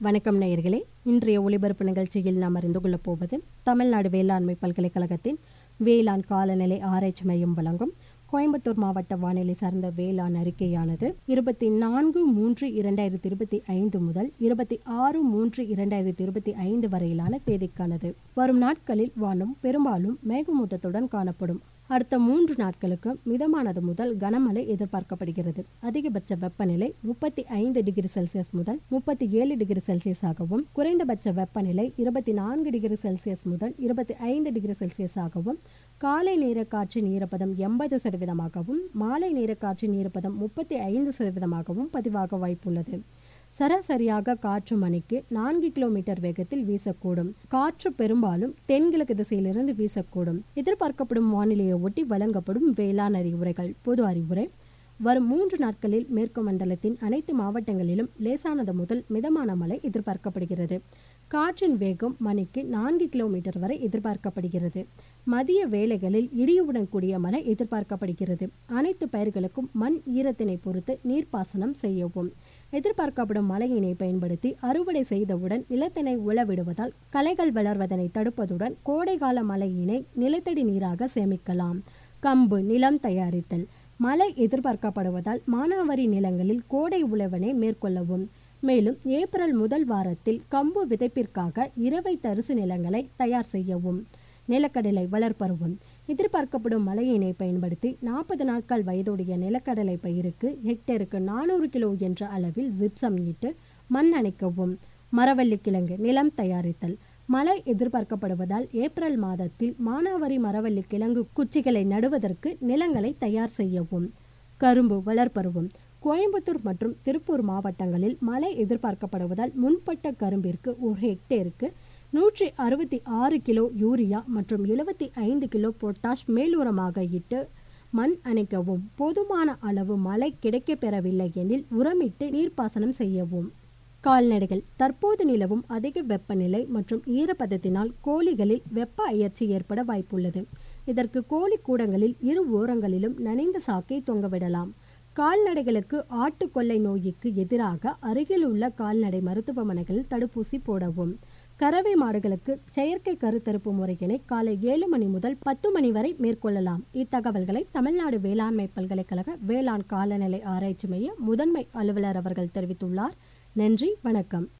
வணக்கம் நேயர்களே இன்றைய ஒளிபரப்பு நிகழ்ச்சியில் நாம் அறிந்து கொள்ளப் போவது தமிழ்நாடு வேளாண்மை பல்கலைக்கழகத்தின் வேளாண் காலநிலை ஆராய்ச்சி மையம் வழங்கும் கோயம்புத்தூர் மாவட்ட வானிலை சார்ந்த வேளாண் அறிக்கையானது இருபத்தி நான்கு மூன்று இரண்டாயிரத்தி இருபத்தி ஐந்து முதல் இருபத்தி ஆறு மூன்று இரண்டாயிரத்தி இருபத்தி ஐந்து வரையிலான தேதிக்கானது வரும் நாட்களில் வானம் பெரும்பாலும் மேகமூட்டத்துடன் காணப்படும் அடுத்த மூன்று நாட்களுக்கு மிதமானது முதல் கனமழை எதிர்பார்க்கப்படுகிறது அதிகபட்ச வெப்பநிலை முப்பத்தி ஐந்து டிகிரி செல்சியஸ் முதல் முப்பத்தி ஏழு டிகிரி செல்சியஸ் ஆகவும் குறைந்தபட்ச வெப்பநிலை இருபத்தி நான்கு டிகிரி செல்சியஸ் முதல் இருபத்தி ஐந்து டிகிரி செல்சியஸ் ஆகவும் காலை நேர காற்றின் ஈரப்பதம் எண்பது சதவீதமாகவும் மாலை நேர காற்றின் ஈரப்பதம் முப்பத்தி ஐந்து சதவீதமாகவும் பதிவாக வாய்ப்புள்ளது சராசரியாக காற்று மணிக்கு நான்கு கிலோமீட்டர் வேகத்தில் வீசக்கூடும் காற்று பெரும்பாலும் தென்கிழக்கு திசையிலிருந்து வீசக்கூடும் எதிர்பார்க்கப்படும் வானிலையை ஒட்டி வழங்கப்படும் வேளாண் அறிவுரைகள் பொது அறிவுரை வரும் மூன்று நாட்களில் மேற்கு மண்டலத்தின் அனைத்து மாவட்டங்களிலும் லேசானது முதல் மிதமான மழை எதிர்பார்க்கப்படுகிறது காற்றின் வேகம் மணிக்கு நான்கு கிலோமீட்டர் வரை எதிர்பார்க்கப்படுகிறது மதிய வேளைகளில் இடியுடன் கூடிய மழை எதிர்பார்க்கப்படுகிறது அனைத்து பயிர்களுக்கும் மண் ஈரத்தினை பொறுத்து நீர்ப்பாசனம் செய்யவும் எதிர்பார்க்கப்படும் மழையினை பயன்படுத்தி அறுவடை செய்தவுடன் நிலத்தினை உழவிடுவதால் களைகள் வளர்வதனை தடுப்பதுடன் கோடைகால மழையினை நிலத்தடி நீராக சேமிக்கலாம் கம்பு நிலம் தயாரித்தல் மழை எதிர்பார்க்கப்படுவதால் மானாவாரி நிலங்களில் கோடை உழவனை மேற்கொள்ளவும் மேலும் ஏப்ரல் முதல் வாரத்தில் கம்பு விதைப்பிற்காக இரவை தரிசு நிலங்களை தயார் செய்யவும் நிலக்கடலை வளர்ப்பருவம் எதிர்பார்க்கப்படும் மழையினை பயன்படுத்தி நாற்பது நாட்கள் வயதுடைய நிலக்கடலை பயிருக்கு ஹெக்டேருக்கு நானூறு கிலோ என்ற அளவில் ஜிப்சம் இட்டு மண் அணைக்கவும் மரவள்ளி கிழங்கு நிலம் தயாரித்தல் மழை எதிர்பார்க்கப்படுவதால் ஏப்ரல் மாதத்தில் மானாவாரி மரவள்ளி கிழங்கு குச்சிகளை நடுவதற்கு நிலங்களை தயார் செய்யவும் கரும்பு வளர்ப்பருவம் கோயம்புத்தூர் மற்றும் திருப்பூர் மாவட்டங்களில் மழை எதிர்பார்க்கப்படுவதால் முன்பட்ட கரும்பிற்கு ஒரு ஹெக்டேருக்கு நூற்றி அறுபத்தி ஆறு கிலோ யூரியா மற்றும் எழுபத்தி ஐந்து கிலோ பொட்டாஷ் மேலுரமாக இட்டு மண் அணைக்கவும் போதுமான அளவு மழை கிடைக்கப் பெறவில்லை எனில் உரமிட்டு நீர்ப்பாசனம் செய்யவும் கால்நடைகள் தற்போது நிலவும் அதிக வெப்பநிலை மற்றும் ஈரப்பதத்தினால் கோழிகளில் வெப்ப அயற்சி ஏற்பட வாய்ப்புள்ளது இதற்கு கோழி கூடங்களில் இரு ஓரங்களிலும் நனைந்த சாக்கை தொங்கவிடலாம் கால்நடைகளுக்கு ஆட்டுக்கொள்ளை நோய்க்கு எதிராக அருகில் உள்ள கால்நடை மருத்துவமனைகளில் தடுப்பூசி போடவும் கறவை மாடுகளுக்கு செயற்கை கருத்தரிப்பு முறையினை காலை ஏழு மணி முதல் பத்து மணி வரை மேற்கொள்ளலாம் இத்தகவல்களை தமிழ்நாடு வேளாண்மை பல்கலைக்கழக வேளாண் காலநிலை ஆராய்ச்சி மைய முதன்மை அலுவலர் அவர்கள் தெரிவித்துள்ளார் நன்றி வணக்கம்